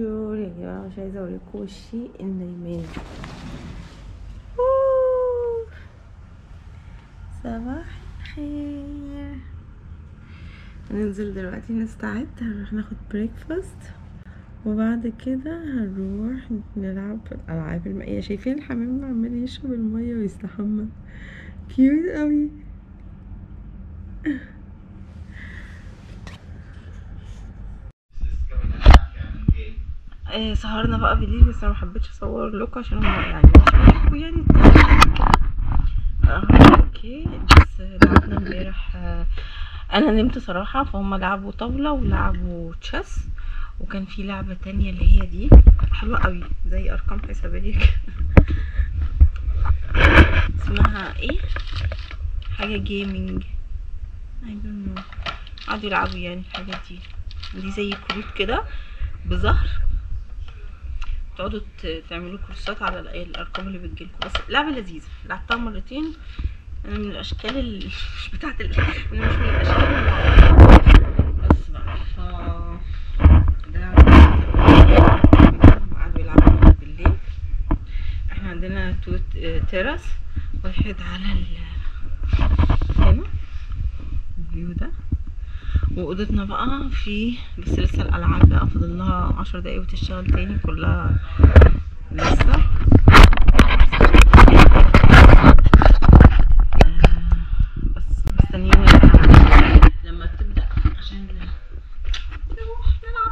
بونجور يا جماعة مش عايزة اوريكم وشي النايمان أوه. صباح الخير هننزل دلوقتي نستعد هنروح ناخد بريكفاست وبعد كده هنروح نلعب الالعاب المائية شايفين الحمام عمال يشرب المية ويستحمى كيوت قوي إيه سهرنا بقى بالليل بس انا محبتش اصور لكم عشان هم يعني مش بيحكوا يعني اه اوكي بس لعبنا امبارح آه، انا نمت صراحة فهم لعبوا طاولة ولعبوا تشيس وكان في لعبة تانية اللي هي دي حلوة قوي زي ارقام حسابية اسمها ايه حاجة جيمنج I don't know قعدوا يلعبوا يعني الحاجات دي دي زي كروت كده بزهر تقعدوا ت- تعملوا كورسات على ال- الارقام اللي بتجيلكوا بس لعبه لذيذه لعبتها مرتين انا من الاشكال اللي مش بتاعت ال... انا مش من الاشكال اللي بس بقى ف ده قعدوا يلعبوا بالليل احنا عندنا تو تيراس واحد على ال هنا الفيو ده واوضتنا بقى في بس لسه الالعاب بقى فاضل لها عشر دقايق وتشتغل تاني كلها لسه آه، بس مستنيين لما تبدا عشان نروح نلعب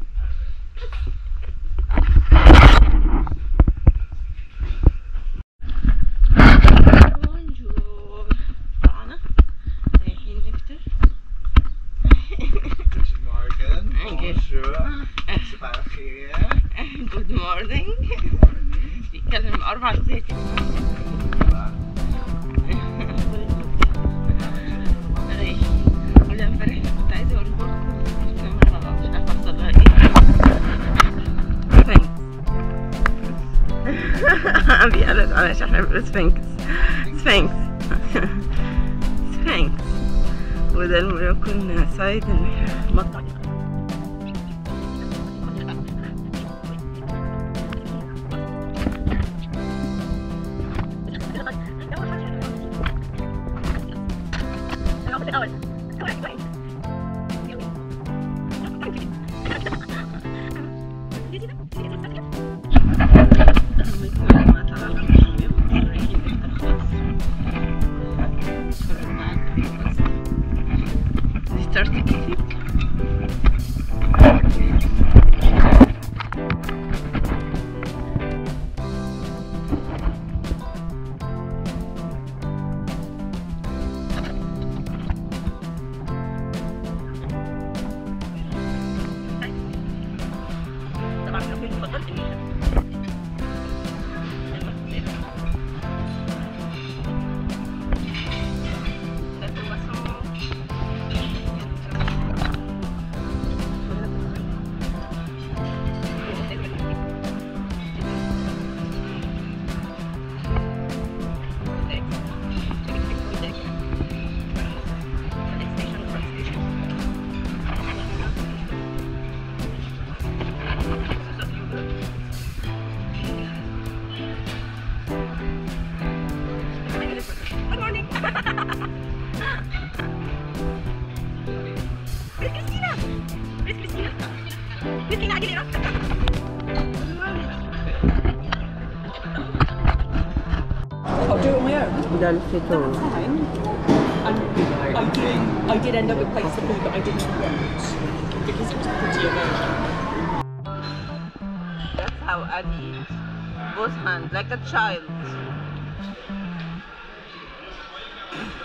بونجور طلعنا رايحين نفطر Guten Morgen. Danke. Bonjour. صباح الخير. جود مورنينج Morning. بيتكلم اربع لغات ولا امبارح كنت عايزه اقول لكم مش عارفه احصل لها ايه بيقلد على احنا بنقول سفنكس سفنكس سفنكس وده المراكن سايد المطبخ Started eating. طبعا كافيه المفضل إيه؟ Good morning. Miss Christina. Miss Christina. Christina Aguilera. I'll do it on my own. ده الفطور Fine. And I did, I did end up with plates of food that I didn't want because it was pretty American. That's how Adi eats. Both hands, like a child.